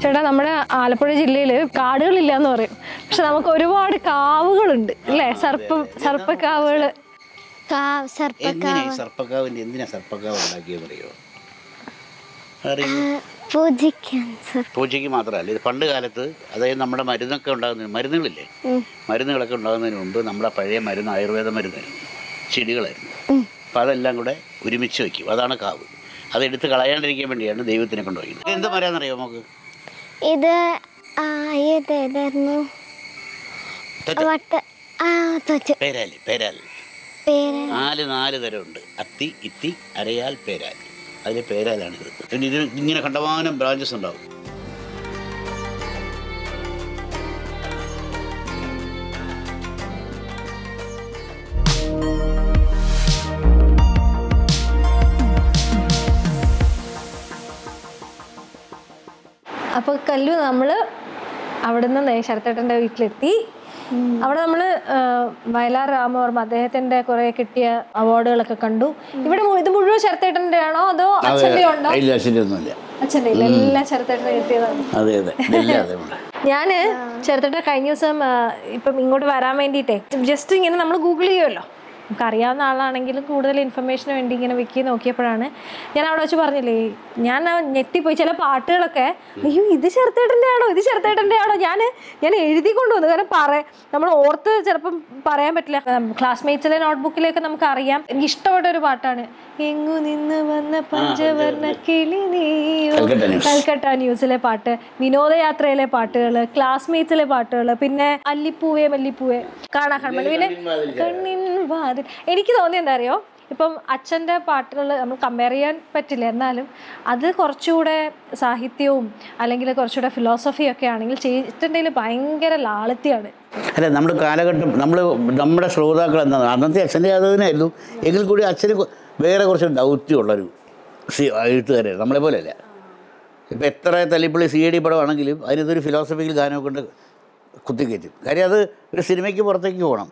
ചേട്ടാ നമ്മുടെ ആലപ്പുഴ ജില്ലയിൽ കാടുകളില്ല എന്ന് പറയും പക്ഷെ നമുക്ക് ഒരുപാട് കാവുകളുണ്ട് അല്ലേ സർപ്പ സർപ്പക്കാവുകൾ കാവ് സർപ്പ എങ്ങനെ ഈ സർപ്പക്കാവിന്റെ എന്തിനാ സർപ്പക്കാവ് ഉണ്ടാക്കിയെന്ന് അറിയോ അറിയോ പൂജിക്കാൻ സർ പൂച്ചയ്ക്ക് മാത്രമല്ല ഇത് പണ്ട് കാലത്ത് അതായത് നമ്മുടെ മരുന്നൊക്കെ ഉണ്ടാകുന്നതിന് മരുന്നുകളില്ലേ മരുന്നുകളൊക്കെ ഉണ്ടാകുന്നതിന് മുമ്പ് നമ്മുടെ പഴയ മരുന്ന് ആയുർവേദ മരുന്നായിരുന്നു ചെടികളായിരുന്നു അപ്പം അതെല്ലാം കൂടെ ഒരുമിച്ച് വയ്ക്കും അതാണ് കാവ് അതെടുത്ത് കളയാണ്ടിരിക്കാൻ വേണ്ടിയാണ് ദൈവത്തിനെ കൊണ്ടുപോയി എന്ത് മരാന്നറിയോ നമുക്ക് ഇത് ആ ഇത് ഏതായിരുന്നു തൊറ്റ. വട്ട ആ തൊച്ച് പേരാല് പേരാൽ പേര് നാല് നാല് തരമുണ്ട് അത്തി ഇത്തി അരയാൽ പേരാൽ അതിൽ പേരാലാണിത് പിന്നെ ഇതിന് ഇങ്ങനെ കണ്ടമാനം ബ്രാഞ്ചസ് ഉണ്ടാവും അപ്പോൾ കല്ലു നമ്മൾ അവിടെ നിന്ന് ശരത്തേട്ടൻ്റെ വീട്ടിലെത്തി അവിടെ നമ്മൾ വയലാർ രാമവർമ്മ അദ്ദേഹത്തിന്റെ കുറെ കിട്ടിയ അവാർഡുകളൊക്കെ കണ്ടു ഇവിടെ മു- ഇത് മുഴുവൻ ശരത്തേട്ടൻ്റെ ആണോ അതോ അച്ഛൻ്റെ ഉണ്ടോ ഇല്ല അച്ഛൻ്റെ ഒന്നുമില്ല അച്ഛൻ്റെ ഇല്ല എല്ലാം ശരത്തേട്ടന് കിട്ടിയതാണ് അതെ അതെ ഇല്ല അതെ ഉണ്ട്. ഞാന് ചേർത്തിട്ട് കഴിഞ്ഞ ദിവസം ആ, ഇപ്പം ഇങ്ങോട്ട് വരാൻ വേണ്ടിയിട്ടേ ജസ്റ്റ് ഇങ്ങനെ നമ്മൾ ഗൂഗിൾ ചെയ്യുമല്ലോ നമുക്ക് അറിയാവുന്ന ആളാണെങ്കിലും കൂടുതൽ ഇൻഫർമേഷന് വേണ്ടി ഇങ്ങനെ വിക്കി നോക്കിയപ്പോഴാണ് ഞാൻ അവിടെ വെച്ച് പറഞ്ഞില്ലേ ഞാൻ ആ ഞെട്ടിപ്പോയി ചില പാട്ടുകളൊക്കെ അയ്യോ ഇത് ചെറുത്തേട്ടൻ്റെ ആണോ ഇത് ചെറുത്തേട്ടൻ്റെ ആണോ ഞാൻ ഞാൻ എഴുതി കൊണ്ടുവന്നു കാരണം പറ നമ്മൾ ഓർത്ത് ചിലപ്പം പറയാൻ പറ്റില്ല ക്ലാസ്മേറ്റ്സിലെ നോട്ട്ബുക്കിലൊക്കെ നമുക്ക് അറിയാം എനിക്ക് ഇഷ്ടപ്പെട്ട ഒരു പാട്ടാണ് എങ്ങു നിന്ന് വന്ന പഞ്ചവർണ്ണ കിളി നീയോ കൽക്കട്ട ന്യൂസ്. കൽക്കട്ട ന്യൂസിലെ പാട്ട് വിനോദയാത്രയിലെ പാട്ടുകൾ ക്ലാസ്മേറ്റ്സിലെ പാട്ടുകൾ പിന്നെ അല്ലിപ്പൂവേ മല്ലിപ്പൂവേ കാണാ കൺമണി പിന്നെ കണ്ണിൻ വാതിൽ എനിക്ക് തോന്നി എന്താ അറിയോ ഇപ്പം അച്ഛൻ്റെ പാട്ടുകൾ നമ്മൾ കമ്പയർ ചെയ്യാൻ പറ്റില്ല എന്നാലും അത് കുറച്ചുകൂടെ സാഹിത്യവും അല്ലെങ്കിൽ കുറച്ചുകൂടെ ഫിലോസഫിയും ഒക്കെ ആണെങ്കിൽ ചേട്ടൻ്റെ ഭയങ്കര ലാളിത്യമാണ് അല്ല നമ്മുടെ കാലഘട്ടം നമ്മൾ നമ്മുടെ ശ്രോതാക്കൾ എന്താണ് അന്നത്തെ അച്ഛൻ്റെ യാതവനായിരുന്നു എങ്കിൽ കൂടി അച്ഛന് കൊ- വേറെ കുറച്ച് ദൗത്യമുള്ളൊരു സി എഴുത്തുകാരായിരുന്നു നമ്മളെ പോലെയല്ല ഇപ്പം എത്ര തല്ലിപ്പള്ളി സി ഐ ഡി പടമാണെങ്കിലും അതിനകത്തൊരു ഫിലോസഫിക്കൽ ഗാനമൊക്കെ കൊണ്ട് കുത്തിക്കയറ്റും കാര്യം അത് ഒരു സിനിമയ്ക്ക് പുറത്തേക്ക് പോകണം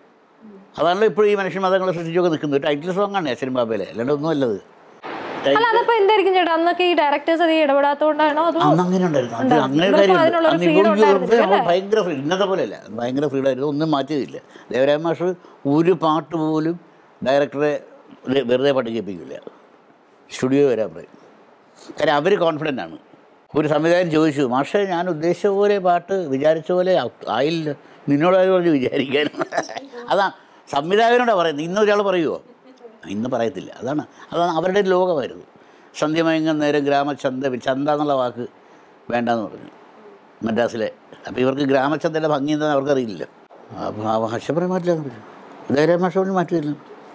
അതാണല്ലോ ഇപ്പോൾ ഈ മനുഷ്യൻ മതങ്ങളെ സൃഷ്ടിച്ചൊക്കെ നിൽക്കുന്നത് ടൈറ്റിൽ സോങ് ആണ് അച്ഛനും ബാബയിലെ അല്ലാണ്ട് ഒന്നുമല്ലത് അല്ല അതപ്പോ എന്തായിരിക്കും ചേട്ടാ അന്നൊക്കെ ഈ ഡയറക്ടേഴ്സ് അത് ഇടപെടാത്തോണ്ടാണോ അതോ അന്ന് അങ്ങനെ ഉണ്ടായിരുന്നു അത് അങ്ങനെ ഇവർക്ക് കാര്യമുണ്ട് അതിനുള്ളൊരു അന്ന് freedom ഇവർക്ക് ഉണ്ടായിരുന്നില്ല, ഇവർക്ക് ഭയങ്കര ഫ്രീ ഇന്നത്തെ പോലെയല്ല ഭയങ്കര ഫ്രീഡം ആയിരുന്നു ഒന്നും മാറ്റിയതില്ല ദേവരായ മാഷ് ഒരു പാട്ട് പോലും ഡയറക്ടറെ വെ- വെറുതെ പാട്ട് കേൾപ്പിക്കില്ല സ്റ്റുഡിയോ വരാൻ പറയും കാര്യം അവർ കോൺഫിഡൻ്റ് ആണ് ഒരു സംവിധായകൻ ചോദിച്ചു മാഷേ ഞാൻ ഉദ്ദേശിച്ച പോലെ പാട്ട് വിചാരിച്ച പോലെ ആ- ആയില്ല നിന്നോടാരും പറഞ്ഞു വിചാരിക്കാൻ അതാ സംവിധായകനോടാ പറയുന്നത് ഇന്നൊരാൾ പറയുമോ ഇന്ന് പറയത്തില്ല അതാണ് അതാണ് അവരുടെ ഒരു ലോകമായിരുന്നു സന്ധ്യമയങ്ങുന്ന നേരം ഗ്രാമചന്ത ചന്ത എന്നുള്ള വാക്ക് വേണ്ടാന്ന് പറഞ്ഞു മദ്രാസിലെ അപ്പോൾ ഇവർക്ക് ഗ്രാമചന്തയുടെ ഭംഗി എന്താണെന്ന് അവർക്കറിയില്ല അപ്പോൾ ആ ഭാഷപ്പുറം മാറ്റില്ലെന്ന് പറഞ്ഞു ധൈര്യം ഭാഷ കൊണ്ട് മാറ്റില്ല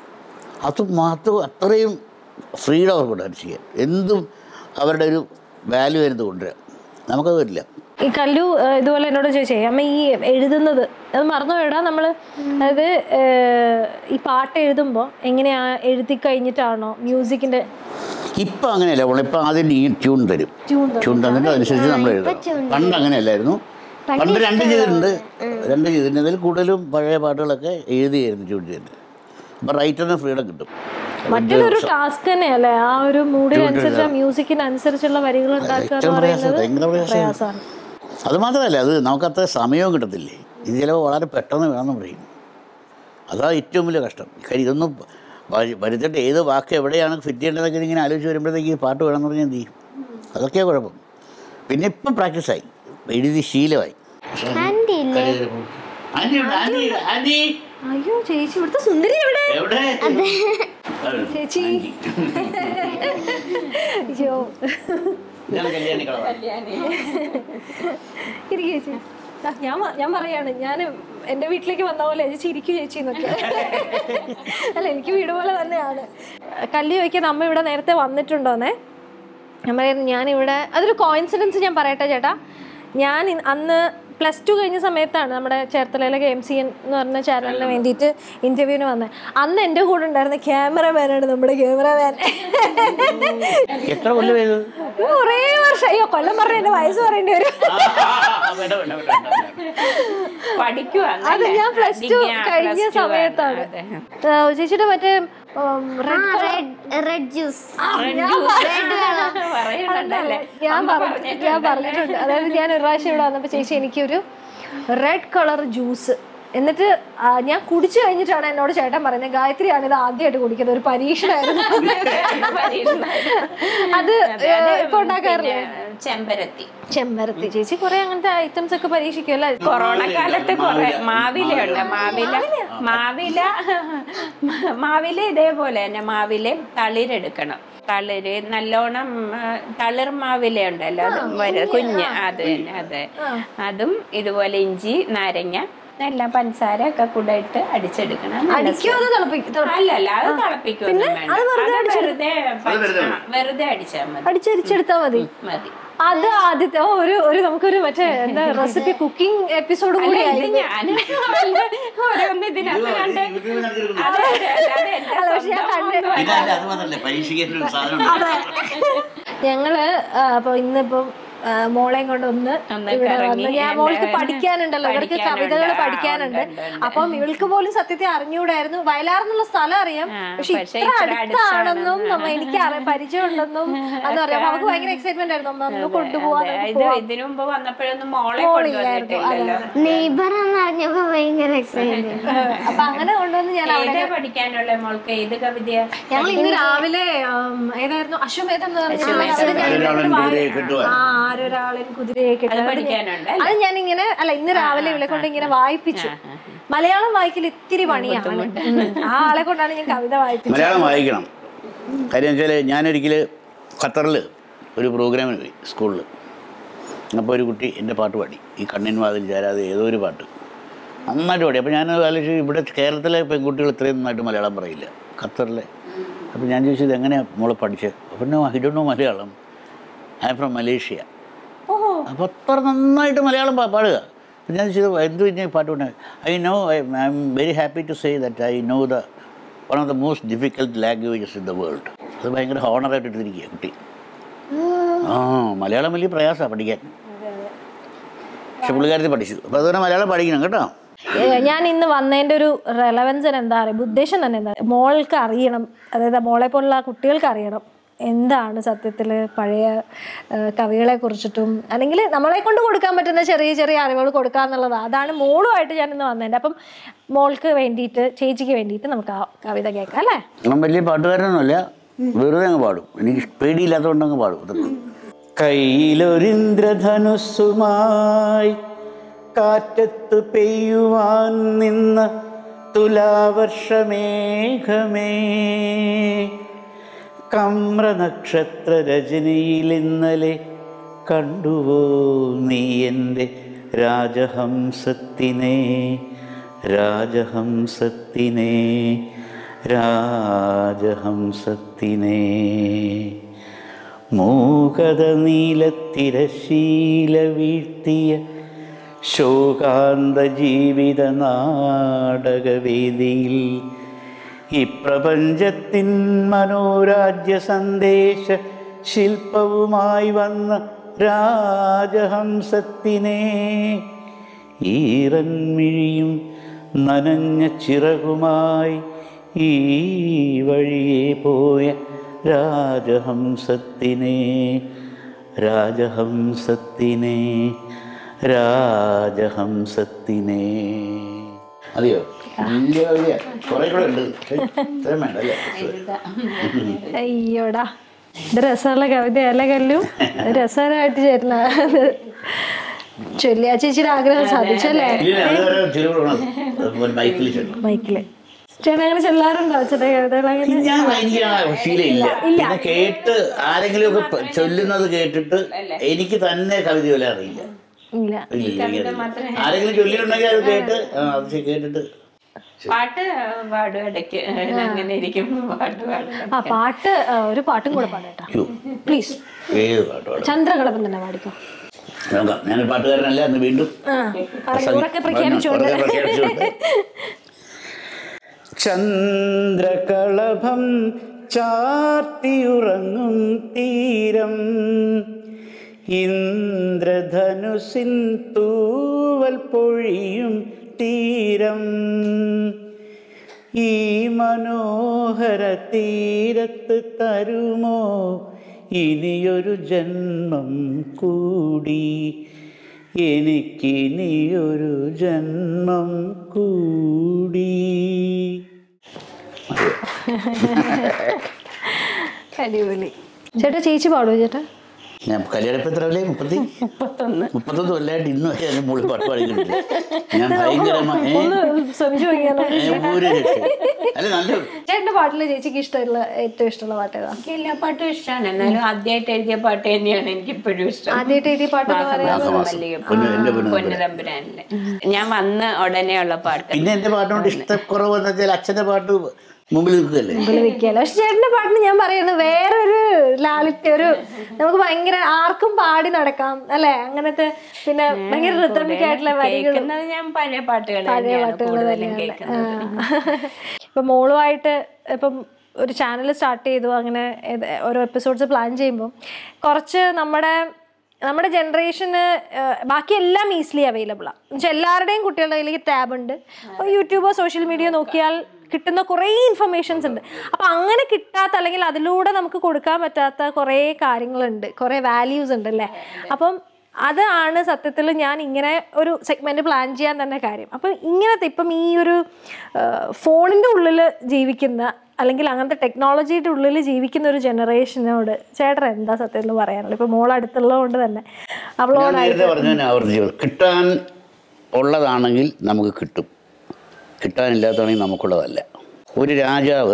അത് മാത്രം അത്രയും ഫ്രീഡം അവർക്കുണ്ട് ചെയ്യാൻ എന്തും അവരുടെ ഒരു വാല്യൂ ആയിരുന്നു കൊണ്ടുവരാം നമുക്കത് വരില്ല ഈ കല്ലു ഏഹ്, ഇതുപോലെ എന്നോട് ചോദിച്ചേ അമ്മ ഈ എഴുതുന്നത് അത് മറന്നു പോയിടാ നമ്മൾ അതായത് ഏഹ്, ഈ പാട്ട് എഴുതുമ്പോൾ എങ്ങനെയാ എഴുതി കഴിഞ്ഞിട്ടാണോ മ്യൂസിക്കിന്റെ ഇപ്പം അങ്ങനെയല്ല നമ്മൾ ഇപ്പം ആദ്യം ഈ ട്യൂൺ തരും ട്യൂൺ തരും. ട്യൂൺ തന്നിട്ട് അതനുസരിച്ച് നമ്മൾ എഴുതണം പണ്ട് അങ്ങനെയല്ലായിരുന്നു പണ്ട് രണ്ട് ചെയ്തിട്ടുണ്ട് രണ്ട് ചെയ്തിട്ടുണ്ട് അതിൽ കൂടുതലും പഴയ പാട്ടുകളൊക്കെ എഴുതിയായിരുന്നു ട്യൂൺ ചെയ്തിട്ട് അപ്പം റൈറ്ററിന് ഫ്രീഡം കിട്ടും മറ്റേതൊരു ടാസ്ക് തന്നെയല്ലേ ആ ഒരു മൂഡിനനുസരിച്ച് മ്യൂസിക്കിനനുസരിച്ചുള്ള വരികൾ ഉണ്ടാക്കുക എന്ന് ഏറ്റവും പ്രയാസം പറയുന്നത് ഭയങ്കര പ്രയാസമാണ് പ്രയാസമാണ് അത് മാത്രമല്ല അത് നമുക്കത്ര സമയവും കിട്ടത്തില്ലേ ഇത് ചിലപ്പോൾ വളരെ പെട്ടെന്ന് വേണമെന്ന് പറയും അതാ ഏറ്റവും വലിയ കഷ്ടം കാര്യം ഇതൊന്നും വരി- വരുത്തിട്ട് ഏത് വാക്ക് എവിടെയാണ് ഫിറ്റ് ചെയ്യേണ്ടതൊക്കെ ഇങ്ങനെ ആലോചിച്ച് വരുമ്പോഴത്തേക്ക് ഈ പാട്ട് വേണമെന്ന് പറഞ്ഞാൽ എന്ത് ചെയ്യും അതൊക്കെയാണ് കുഴപ്പം പിന്നെ ഇപ്പം പ്രാക്ടീസായി എഴുതി ശീലമായി ആൻറ്റി ഇല്ലേ ആൻറ്റി ഉണ്ട്, ആൻറ്റി, ആൻറ്റി. അയ്യോ ചേച്ചി ഇവിടുത്തെ സുന്ദരി എവിടെ എവിടെ? ചേച്ചി ആൻറ്റി. അയ്യോ ഇതാണ് കല്യാണി കളവ. ഇരിക്ക് ചേച്ചി ദാ, ഞാൻ വ- ഞാൻ പറയാണ് ഞാൻ എൻ്റെ വീട്ടിലേക്ക് വന്ന പോലെ ചേച്ചി ഇരിക്കൂ ചേച്ചി എന്നൊക്കെ അല്ല എനിക്ക് വീട് പോലെ തന്നെയാണ് കല്ലി വയ്ക്കാൻ അമ്മ ഇവിടെ നേരത്തെ വന്നിട്ടുണ്ടോന്നേ ഞാൻ പറയുന്നു ഞാനിവിടെ അതൊരു കോയിൻസിഡൻസ് ഞാൻ പറയട്ടെ ചേട്ടാ ഞാൻ ഇ- അന്ന് പ്ലസ് ടു കഴിഞ്ഞ സമയത്താണ് നമ്മുടെ ചേർത്തലയിലെ എം സി എൻ എന്ന് പറഞ്ഞ ചാനലിന് വേണ്ടിയിട്ട് ഇന്റർവ്യൂവിന് വന്നത് അന്ന് എൻ്റെ കൂടെ ഉണ്ടായിരുന്ന ക്യാമറമാനാണ് നമ്മുടെ ക്യാമറമാൻ എത്ര കൊല്ലം ചെയ്തത് കുറേ വർഷം അയ്യോ കൊല്ലം പറഞ്ഞ എൻ്റെ വയസ്സ് പറയേണ്ടി വരും വേണ്ട വേണ്ട വേണ്ട വേണ്ട അത് ഞാൻ പ്ലസ് ടു കഴിഞ്ഞ സമയത്താണ് ആ, ചേച്ചിയുടെ മറ്റേ ഉം, red colour- റെഡ് ജ്യൂസ് ഞാൻ പറഞ്ഞു ഞാൻ പറഞ്ഞിട്ടുണ്ട് അതായത് ഞാൻ ഒരു പ്രാവശ്യം ഇവിടെ വന്നപ്പോൾ ചേച്ചി എനിക്കൊരു റെഡ് കളർ ജ്യൂസ് എന്നിട്ട് ആ, ഞാൻ കുടിച്ചു കഴിഞ്ഞിട്ടാണ് എന്നോട് ചേട്ടൻ പറയുന്നത് ഗായത്രിയാണ് ഇത് ആദ്യമായിട്ട് കുടിക്കുന്നത് ഒരു പരീക്ഷണമായിരുന്നു അത് ഇപ്പൊ ഉണ്ടാക്കാറില്ലേ ചെമ്പരത്തി ചെമ്പരത്തി ചേച്ചി കുറെ അങ്ങനത്തെ ഐറ്റംസ് ഒക്കെ പരീക്ഷിക്കുമല്ലേ കൊറോണ കാലത്ത് കൊറേ മാവിലയുണ്ട് മാവില മാവില മാവില ഇതേപോലെ തന്നെ മാവില തളിരെടുക്കണം തളിര് നല്ലോണം ആ, തളിർ മാവില ഉണ്ടല്ലോ അത് വര- കുഞ്ഞ് അത് തന്നെ അതെ അതും ഇതുപോലെ ഇഞ്ചി നാരങ്ങ എല്ലാം പഞ്ചസാര ഒക്കെ കൂടെ ഇട്ട് അടിച്ചെടുക്കണം നല്ല അടിക്കോ അത് തിളപ്പിക്കും സ്വാ- അല്ലല്ല അത് തിളപ്പിക്കൊന്നും വേണ്ട അത് വെറുതെ പച്ച- ആ, വെറുതെ അടിച്ചാൽ മതി അടിച്ചരിച്ചെടുത്താൽ മതി മതി അത് ആദ്യത്തെ ഓ, ഒരു ഒരു നമുക്കൊരു മറ്റേ എന്താ റെസിപ്പി കുക്കിംഗ് എപ്പിസോഡ് കൂടി അല്ല, ഇത് ഞാൻ ഓരോന്ന് ഇതിനകത്ത് കണ്ട് അതെ, അതെ, അതെ, അതെ, എന്റെ അല്ല, പക്ഷെ ഞാൻ സ്വന്തം കണ്ട്- ഒന്നും പിന്നെ അല്ല അത് മാത്രല്ല പരീക്ഷിക്കേണ്ട ഒരു സാധനം ഞങ്ങള് ആ, അപ്പൊ ഇന്നിപ്പം ആ, മോളെയും കൊണ്ട് ഒന്ന് ഒന്ന് ഇവിടെ കറങ്ങി വന്ന് ഞാൻ മോൾക്ക് എന്നെ പഠിക്കാനുണ്ടല്ലോ ഇവർക്ക് പഠിക്കാനുണ്ട്. കവിതകൾ ആ, പഠിക്കാനുണ്ട് ഉണ്ട്, ഉണ്ട്, ഉണ്ട്. അപ്പം ഇവൾക്ക് പോലും സത്യത്തെ അറിഞ്ഞുകൂടായിരുന്നു വയലാർ എന്നുള്ള സ്ഥലം അറിയാം ആ, പക്ഷെ പക്ഷേ ഇത്ര ഇത്ര അടുത്താണെന്നും അടുത്താണെന്ന്. നമ്മ എനിക്ക് അറിയാം പരിചയം ഉണ്ടെന്നും എന്ന് പറയാം അവൾക്ക് ഭയങ്കര എക്സൈറ്റ്മെന്റ് ആയിരുന്നു അമ്മ ഒന്ന് കൊണ്ടുപോവാ അതെ, ഇത് ഇതിനു മുമ്പ് വന്നപ്പോഴൊന്നും മോളെ മോളില്ലായിരുന്നു, കൊണ്ടുവന്നിട്ടില്ലല്ലോ നെയ്ബർ എന്ന് അറിഞ്ഞപ്പോ ഭയങ്കര എക്സൈറ്റഡ് അപ്പൊ അങ്ങനെ കൊണ്ടുവന്ന് ഞാൻ അവിടെ ഏതാ പഠിക്കാനുള്ള മോൾക്ക് ഏത് കവിതയാ ഞങ്ങൾ ഇന്ന് രാവിലെ ഉം, ഏതായിരുന്നു അശ്വമേധം എന്ന് പറഞ്ഞ അത് ഞാൻ ആരൊരാളൻ ഇരുന്നിട്ട് കുതിരയെ വായി- കെട്ടുവാൻ. ആ ആരൊരാളൻ കുതിരയെ അത് കെട്ടുവാൻ. പഠിക്കാനുണ്ട് അത് ഞാൻ ഇങ്ങനെ അല്ല ഇന്ന് രാവിലെ ഇവളെ കൊണ്ട് ഇങ്ങനെ വായിപ്പിച്ചു മലയാളം വായിക്കൽ ഇത്തിരി പണിയാണ് ഉം. ആ ആളെ കൊണ്ടാണ് ഞാൻ കവിത വായിപ്പിച്ചത് മലയാളം വായിക്കണം കാര്യം വെച്ചാൽ ഞാനൊരിക്കൽ ഖത്തറിൽ ഒരു പ്രോഗ്രാമിന് പോയി സ്കൂളിൽ അപ്പോൾ ഒരു കുട്ടി എൻ്റെ പാട്ട് പാടി ഈ കണ്ണിൻ വാതിൽ ചേരാതെ ഏതോ ഒരു പാട്ട് നന്നായിട്ട് പാടി അപ്പോൾ ഞാൻ ആലോചിച്ചു ഇവിടെ കേരളത്തിലെ പെൺകുട്ടികൾ ഇത്രയും നന്നായിട്ട് മലയാളം പറയില്ല ഖത്തറിലെ അപ്പോൾ ഞാൻ ചോദിച്ചത് എങ്ങനെയാണ് മോളെ പഠിച്ചത് അപ്പോൾ നോ ഐ ഡോ know Malayalam I am from Malaysia ഓഹോ അപ്പോൾ അത്ര നന്നായിട്ട് മലയാളം പാ- പാടുക അപ്പോൾ ഞാൻ ചോദിച്ചത് എന്ത് കഴിഞ്ഞാൽ പാട്ട് പാടാൻ I know I I am very happy to say that I know the one of the most difficult languages in the world അത് ഭയങ്കര ഹോണറായിട്ട് എടുത്തിരിക്കുക കുട്ടി ആ മലയാളം വലിയ പ്രയാസമാണ് പഠിക്കാൻ പക്ഷെ പുള്ളിക്കാരത്തിൽ പഠിച്ചു അപ്പോൾ അതുപോലെ മലയാളം പഠിക്കണം കേട്ടോ ഏ, ഞാൻ ഇന്ന് വന്നതിന്റെ ഒരു റെലവൻസ് എന്താ പറയുക ഉദ്ദേശം തന്നെ എന്താ മോൾക്ക് അറിയണം അതായത് മോളെ പോലുള്ള കുട്ടികൾക്ക് അറിയണം എന്താണ് സത്യത്തിൽ പഴയ കവികളെ കുറിച്ചിട്ടും അല്ലെങ്കിൽ നമ്മളെ കൊണ്ട് കൊടുക്കാൻ പറ്റുന്ന ചെറിയ ചെറിയ അറിവുകൾ കൊടുക്കുക എന്നുള്ളത് അതാണ് മോളുമായിട്ട് ഞാൻ ഇന്ന് വന്നതിൻ്റെ അപ്പം മോൾക്ക് വേണ്ടിയിട്ട് ചേച്ചിക്ക് വേണ്ടിയിട്ട് നമുക്ക് ആ കവിത കേൾക്കാം അല്ലേ ഞാൻ വലിയ പാട്ടുകാരനൊന്നുമല്ല വെറുതെ അങ്ങ് പാടും എനിക്ക് പേടിയില്ലാത്തതുകൊണ്ട് അങ്ങ് പാടും അത്രേ ഉള്ളൂ. കയ്യിലൊരിന്ദ്രധനുസ്സുമായി കാറ്റത്ത് പെയ്യുവാൻ നിന്ന തുലാവർഷമേഘമേ കമ്ര നക്ഷത്ര രചനയിൽ ഇന്നലെ കണ്ടുവോ നീ എൻ്റെ രാജഹംസത്തിനെ രാജഹംസത്തിനെ രാജഹംസത്തിനെ മൂകത നീലത്തിരശീല വീഴ്ത്തിയ ശോകാന്ത ജീവിത നാടകവേദിയിൽ ഈ പ്രപഞ്ചത്തിൻ മനോരാജ്യ സന്ദേശ ശില്പവുമായി വന്ന രാജഹംസത്തിനെ ഈറൻമിഴിയും നനഞ്ഞ ചിറകുമായി ഈ വഴിയെ പോയ രാജഹംസത്തിനെ രാജഹംസത്തിനെ രാജഹംസത്തിനെ അതെയോ വലിയ കവിതയാ. കുറെ കൂടെ ഉണ്ട് ഇത്രയും വേണ്ട അല്ലേ അയ്യോടാ ഇത് രസമുള്ള കവിതയല്ല കല്ലു രസകരമായിട്ട് ചേരുന്ന ചൊല്ലിയാ ചേച്ചിയുടെ ആഗ്രഹം സാധിച്ചല്ലേ ഇല്ല അതുവരെ ചെറുപ്പം ബൈക്കിൽ ചെല്ലും ബൈക്കില് ചേട്ടൻ അങ്ങനെ ചെല്ലാറുണ്ടോ ചേട്ടാ കവിതകൾ അങ്ങനെ ഞാൻ എനിക്ക് ആ ശീലമില്ല പിന്നെ കേട്ട് ആരെങ്കിലും ഒക്കെ പ- ചൊല്ലുന്നത് കേട്ടിട്ട് എനിക്ക് തന്നെ കവിത ചൊല്ലാൻ അറിയില്ല ഇല്ല ഇല്ല, ഇല്ല, എനിക്കറിയില്ല. ആരെങ്കിലും ചൊല്ലിയിട്ടുണ്ടെങ്കിൽ അത് കേട്ട് ആ, അത് ശരി, കേട്ടിട്ട് പാട്ട് പാടും ഇടയ്ക്ക് അങ്ങനെ ഇരിക്കും പാട്ട് പാടും ആ പാട്ട് ആ, ഒരു പാട്ടും കൂടെ പാടേട്ടാ യ്യോ, പ്ലീസ് ഏത് പാട്ട് പാടും ചന്ദ്രകളപം തന്നെ പാടിക്കോ നോക്കാം ഞാനൊരു പാട്ടുകാരനല്ല എന്ന് വീണ്ടും ആ പറഞ്ഞു ഉറക്കെ പ്രഖ്യാപിച്ചുകൊണ്ട് ഉറക്കെ പ്രഖ്യാപിച്ചുകൊണ്ട്. ചന്ദ്രകളഭം ചാർത്തിയുറങ്ങും തീരം ഇന്ദ്രധനുസിൻ തൂവൽ പൊഴിയും തീരം ഈ മനോഹര തീരത്ത് തരുമോ ഇനിയൊരു ജന്മം കൂടി എനിക്കിനിയൊരു ജന്മം കൂടി അടിപൊളി ചേട്ടാ ചേച്ചി പാടുമോ ചേട്ടാ ഞാൻ കല്യാണിപ്പം എത്ര അല്ലേ മുപ്പത്തി മുപ്പത്തൊന്ന് മുപ്പത്തൊന്ന് കൊല്ലമായിട്ട് ഇന്നും വരെ എൻ്റെ മുകളിൽ പാട്ട് പാടിയിട്ടുണ്ട് ഞാൻ ഭയങ്കരമായി ഒന്ന് ശ്രമിച്ചു നോക്കിയാലോ ഒരു രക്ഷ അല്ല നല്ല ചേട്ടന്റെ പാട്ടില് ചേച്ചിക്ക് ഇഷ്ടമുള്ള ഏറ്റവും ഇഷ്ടമുള്ള പാട്ട് ഏതാ എനിക്ക് എല്ലാ പാട്ടും ഇഷ്ടമാണ് എന്നാലും ആദ്യമായിട്ട് എഴുതിയ പാട്ട് തന്നെയാണ് എനിക്ക് ഇപ്പോഴും ഇഷ്ടം ആദ്യമായിട്ട് എഴുതിയ പാട്ട് എന്ന് പറയുന്നത് മാസം. പൊന്നു- എൻ്റെ പൊന്നു പൊന്നു തമ്പുരാനിലെ ഞാൻ വന്ന് ഉടനെയുള്ള പാട്ട് പിന്നെ എൻ്റെ പാട്ടിനോട് ഇഷ്ടക്കുറവ് എന്ന് വെച്ചാൽ അച്ഛൻ്റെ പാട്ട് മുമ്പിൽ നിൽക്കുകയല്ലേ മുമ്പിൽ നിൽക്കുകയല്ലോ പക്ഷെ ചേട്ടന്റെ പാട്ടിന് ഞാൻ പറയുന്നത് വേറൊരു ലാളിത്യ ഒരു നമുക്ക് ഭയങ്കര ആർക്കും പാടി നടക്കാം അല്ലെ അങ്ങനത്തെ പിന്നെ ഭയങ്കര റിത്തമിക് ആയിട്ടുള്ള വരികൾ കേൾക്കുന്നത് ഞാൻ പഴയ പാട്ടുകൾ പഴയ തന്നെയാണ് പാട്ടുകൾ കൂടുതലും തന്നെയാണ് കേൾക്കുന്നത് ഇപ്പൊ മോളുമായിട്ട് ഇപ്പം ഒരു ചാനൽ സ്റ്റാർട്ട് ചെയ്തു അങ്ങനെ ഏത് ഓരോ എപ്പിസോഡ്സ് പ്ലാൻ ചെയ്യുമ്പോൾ കുറച്ച് നമ്മുടെ നമ്മുടെ ജനറേഷന് ബാക്കി എല്ലാം ഈസിലി അവൈലബിൾ ആണ് എന്നുവെച്ചാൽ എല്ലാവരുടെയും കുട്ടികളുടെ കയ്യിൽ ടാബ് ഉണ്ട് യൂട്യൂബോ സോഷ്യൽ മീഡിയ നോക്കിയാൽ കിട്ടുന്ന കുറേ ഇൻഫർമേഷൻസ് ഉണ്ട് അപ്പം അങ്ങനെ കിട്ടാത്ത അല്ലെങ്കിൽ അതിലൂടെ നമുക്ക് കൊടുക്കാൻ പറ്റാത്ത കുറേ കാര്യങ്ങളുണ്ട് കുറേ വാല്യൂസ് ഉണ്ട് അല്ലേ അപ്പം അതാണ് സത്യത്തിൽ ഞാൻ ഇങ്ങനെ ഒരു സെഗ്മെന്റ് പ്ലാൻ ചെയ്യാൻ തന്നെ കാര്യം അപ്പം ഇങ്ങനത്തെ ഇപ്പം ഈ ഒരു ഫോണിൻ്റെ ഉള്ളിൽ ജീവിക്കുന്ന അല്ലെങ്കിൽ അങ്ങനത്തെ ടെക്നോളജിയുടെ ഉള്ളിൽ ജീവിക്കുന്ന ഒരു ജനറേഷനോട് ചേട്ടൻ എന്താ സത്യത്തിൽ പറയാനുള്ളത് ഇപ്പം മോൾ അടുത്തുള്ളത് കൊണ്ട് തന്നെ ഞാൻ അവളോടായി നേരത്തെ പറഞ്ഞ ആവർത്തിച്ചത് കിട്ടാൻ ഉള്ളതാണെങ്കിൽ നമുക്ക് കിട്ടും കിട്ടാനില്ലാത്തതാണെങ്കിൽ നമുക്കുള്ളതല്ല ഒരു രാജാവ്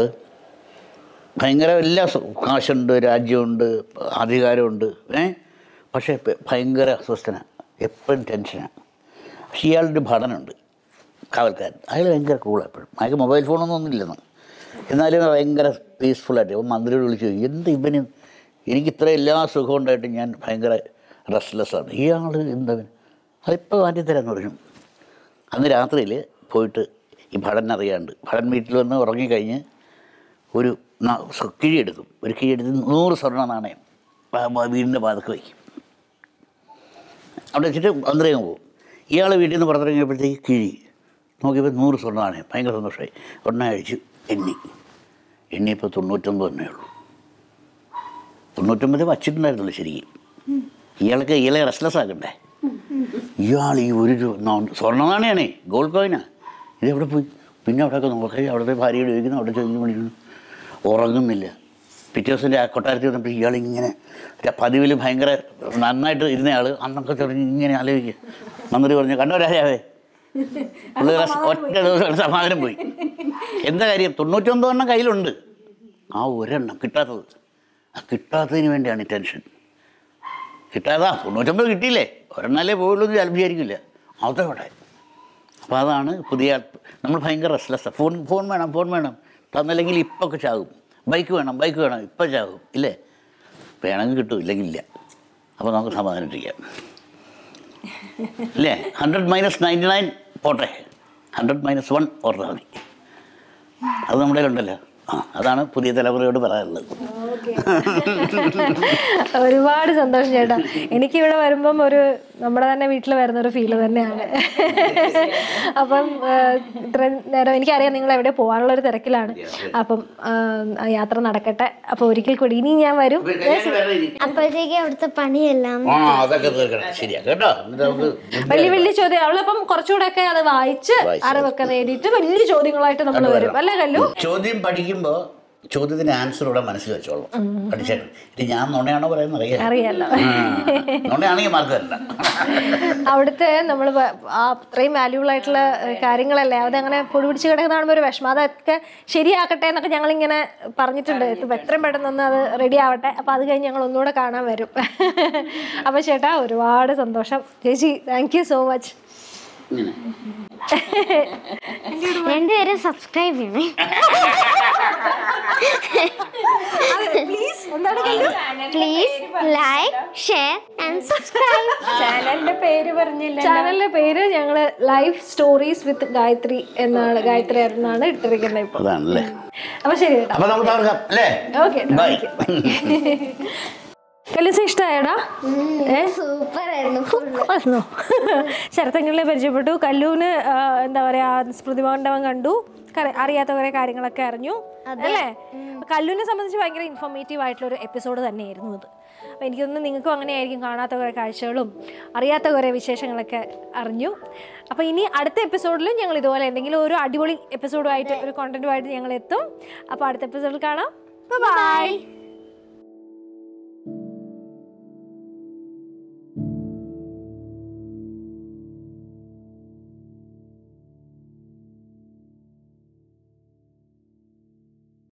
ഭയങ്കര എല്ലാ സ- കാശുണ്ട് രാജ്യമുണ്ട് അധികാരമുണ്ട് ഏ പക്ഷേ പ- ഭയങ്കര അസ്വസ്ഥനാണ് എപ്പോഴും ടെൻഷനാണ് പക്ഷേ ഇയാളുടെ ഭടനുണ്ട് കാവൽക്കാരൻ അയാൾ ഭയങ്കര കൂളാണ് എപ്പോഴും അയാൾക്ക് മൊബൈൽ ഫോണൊന്നും ഒന്നുമില്ലെന്ന് എന്നാലും ഭയങ്കര പീസ്ഫുള്ളായിട്ട് അപ്പോൾ മന്ത്രിയോട് വിളിച്ചു ചോദിക്കും, എന്ത് ഇവന് എനിക്ക് ഇത്ര എല്ലാ സുഖവും ഉണ്ടായിട്ട് ഞാൻ ഭയങ്കര റെസ്റ്റ്ലെസ്സാണ് ഇയാൾ എന്തവൻ അതിപ്പോൾ മാറ്റിത്തരാന്ന് പറഞ്ഞു അന്ന് രാത്രിയിൽ പോയിട്ട് ഈ ഭടൻ അറിയാണ്ട് ഭടൻ വീട്ടിൽ വന്ന് ഉറങ്ങിക്കഴിഞ്ഞ് ഒരു ന- സ- കിഴിയെടുക്കും ഒരു കിഴിയെടുത്ത് നൂറ് സ്വർണ്ണ നാണയം പ- പ- വീടിൻ്റെ പാതക്ക് വയ്ക്കും അവിടെ വെച്ചിട്ട് അന്തരേങ്ങ് പോകും ഇയാൾ വീട്ടിൽ നിന്ന് പുറത്തിറങ്ങിയപ്പോഴത്തേക്ക് കിഴി നോക്കിയപ്പോൾ നൂറ് സ്വർണ്ണ നാണയം ഭയങ്കര സന്തോഷമായി ഒരെണ്ണം അഴിച്ചു എണ്ണി എണ്ണിയപ്പോൾ തൊണ്ണൂറ്റൊമ്പത് എണ്ണേ ഉള്ളൂ തൊണ്ണൂറ്റൊമ്പത് വച്ചിട്ടുണ്ടായിരുന്നുള്ളൂ ശരിക്കും ഇയാൾക്ക് ഇയാളെ റെസ്റ്റ്ലെസ് ആക്കണ്ടേ ഇയാൾ ഈ ഒരു രൂ- ന- സ്വർണ്ണ നാണയാണേ ഗോൾഡ് കോയിനാ ഇത് എവിടെ പോയി പിന്നെ അവിടെയൊക്കെ നോക്കി അവിടുത്തെ ഭാര്യയോട് ചോദിക്കുന്നു അവിടെ ചോദിക്കുന്നു വിളിക്കുന്നു ഉറങ്ങുന്നില്ല പിറ്റേ ദിവസം ആ കൊട്ടാരത്തിൽ വന്നപ്പോൾ ഇയാളിങ്ങനെ പതിവിൽ ഭയങ്കര നന്നായിട്ട് ഇരുന്നയാൾ അന്നൊക്കെ ചെറിയ ഇങ്ങനെ ആലോചിക്കുക മന്ത്രി പറഞ്ഞു കണ്ടോ രാജാവേ പുള്ളി റസ്- ഒറ്റ ദിവസം സമാധാനം പോയി എന്താ കാര്യം തൊണ്ണൂറ്റൊമ്പത് എണ്ണം കയ്യിലുണ്ട് ആ ഒരെണ്ണം കിട്ടാത്തത് ആ കിട്ടാത്തതിന് വേണ്ടിയാണ് ഈ ടെൻഷൻ കിട്ടാതാ തൊണ്ണൂറ്റൊമ്പത് കിട്ടിയില്ലേ ഒരെണ്ണല്ലേ പോയുള്ളൂ എന്ന് ചിലപ്പോൾ വിചാരിക്കില്ല അതവിടെ അപ്പോൾ അതാണ് പുതിയ നമ്മൾ ഭയങ്കര റെസ്ലെസ്സാണ് ഫോൺ ഫോൺ വേണം ഫോൺ വേണം തന്നില്ലെങ്കിൽ ഇപ്പം ഒക്കെ ചാകും ബൈക്ക് വേണം ബൈക്ക് വേണം ഇപ്പം ചാകും ഇല്ലേ വേണമെങ്കിൽ കിട്ടും ഇല്ലെങ്കിൽ ഇല്ല അപ്പോൾ നമുക്ക് സമാധാനിപ്പിക്കാം ഇല്ലേ ഹൺഡ്രഡ് മൈനസ് നയൻറ്റി നയൻ പോട്ടെ ഹൺഡ്രഡ് മൈനസ് വൺ ഓർത്താൽ മതി അത് നമ്മുടെ കയ്യിലുണ്ടല്ലോ ആ അതാണ് പുതിയ തലമുറയോട് പറയാനുള്ളത് ഒരുപാട് സന്തോഷം ചേട്ടാ എനിക്കിവിടെ വരുമ്പം ഒരു നമ്മുടെ തന്നെ വീട്ടിൽ വരുന്ന ഒരു ഫീല് തന്നെയാണ് അപ്പം ആഹ്, ഇത്രയും നേരം എനിക്കറിയാം നിങ്ങൾ എവിടെ പോകാനുള്ള ഒരു തിരക്കിലാണ് അപ്പം ആഹ്, ആ യാത്ര നടക്കട്ടെ അപ്പോൾ ഒരിക്കൽ കൂടി ഇനി ഞാൻ വരും അപ്പോഴത്തേക്ക് അവിടുത്തെ പണിയെല്ലാം ആ അതൊക്കെ തീർക്കണം ശരിയാ കേട്ടോ എന്നിട്ട് നമുക്ക് വലിയ വലിയ ചോദ്യം അവളപ്പം കുറച്ചുകൂടെ ഒക്കെ അത് വായിച്ച് വായിച്ച്. അറിവൊക്കെ നേടിയിട്ട് വലിയ ചോദ്യങ്ങളായിട്ട് നമ്മൾ വരും അല്ലേ കല്ലു ചോദ്യം പഠിക്കുമ്പോൾ ചോദ്യത്തിന് ആൻസർ ഇവിടെ മനസ്സിൽ വെച്ചോളൂ പഠിച്ചേക്കണം ഇത് ഞാൻ നുണയാണോ പറയുന്നത് അറിയാം അറിയാലോ നുണയാണെങ്കിൽ മാർക്ക് തരണ്ട അവിടുത്തെ നമ്മൾ ആ അത്രയും വാല്യൂബിൾ ആയിട്ടുള്ള ഏഹ്, കാര്യങ്ങളല്ലേ അതങ്ങനെ പൊടി പിടിച്ച് കിടക്കുന്ന കാണുമ്പോൾ ഒരു വിഷമം അതൊക്കെ ശരിയാക്കട്ടെ എന്നൊക്കെ ഞങ്ങളിങ്ങനെ പറഞ്ഞിട്ടുണ്ട് ഇപ്പം എത്രയും പെട്ടെന്നൊന്ന് അത് റെഡി ആവട്ടെ അപ്പം അത് കഴിഞ്ഞ് ഞങ്ങൾ ഒന്നുകൂടെ കാണാൻ വരും അപ്പം ചേട്ടാ ഒരുപാട് സന്തോഷം ചേച്ചി താങ്ക് യു സോ മച്ച് ഇങ്ങനെ രണ്ടുപേരും സബ്സ്ക്രൈബ് ചെയ്യണേ പ്ലീസ് എന്താണ് Kallu please like share and subscribe ചാനലിന്റെ പേര് പറഞ്ഞില്ല ചാനലിന്റെ പേര് ഞങ്ങൾ ലൈഫ് സ്റ്റോറീസ് വിത്ത് ഗായത്രി എന്നാണ് ഗായത്രി എന്നാണ് ഇട്ടിരിക്കുന്നത് ഇപ്പോൾ അതാണല്ലേ അപ്പം ശരി ചേട്ടാ അപ്പൊ നമുക്ക് തകർക്കാം അല്ലേ ഓക്കെ ബൈ കലൂസ് ഇഷ്ടമായടാ ഏ സൂപ്പർ ആയിരുന്നു ആയിരുന്നോ ശരത്തങ്ങളിലെ പരിചയപ്പെട്ടു കല്ലൂന് ആ, എന്താ പറയാ സ്മൃതി മണ്ഡപം കണ്ടു കര- അറിയാത്ത കുറെ കാര്യങ്ങളൊക്കെ അറിഞ്ഞു അല്ലേ അപ്പൊ കല്ലൂനെ സംബന്ധിച്ച് ഭയങ്കര ഇൻഫോർമേറ്റീവ് ആയിട്ടുള്ള ഒരു എപ്പിസോഡ് തന്നെയായിരുന്നു ഇത് അപ്പോൾ എനിക്ക് തോന്നുന്നു നിങ്ങൾക്കും അങ്ങനെയായിരിക്കും കാണാത്ത കുറേ കാഴ്ചകളും അറിയാത്ത കുറേ വിശേഷങ്ങളൊക്കെ അറിഞ്ഞു അപ്പോൾ ഇനി അടുത്ത എപ്പിസോഡിലും ഞങ്ങൾ ഇതുപോലെ എന്തെങ്കിലും ഒരു അടിപൊളി എപ്പിസോഡുമായിട്ട് ഒരു കോണ്ടന്റുമായിട്ട് ഞങ്ങൾ എത്തും അപ്പോൾ അടുത്ത എപ്പിസോഡിൽ കാണാം ബൈ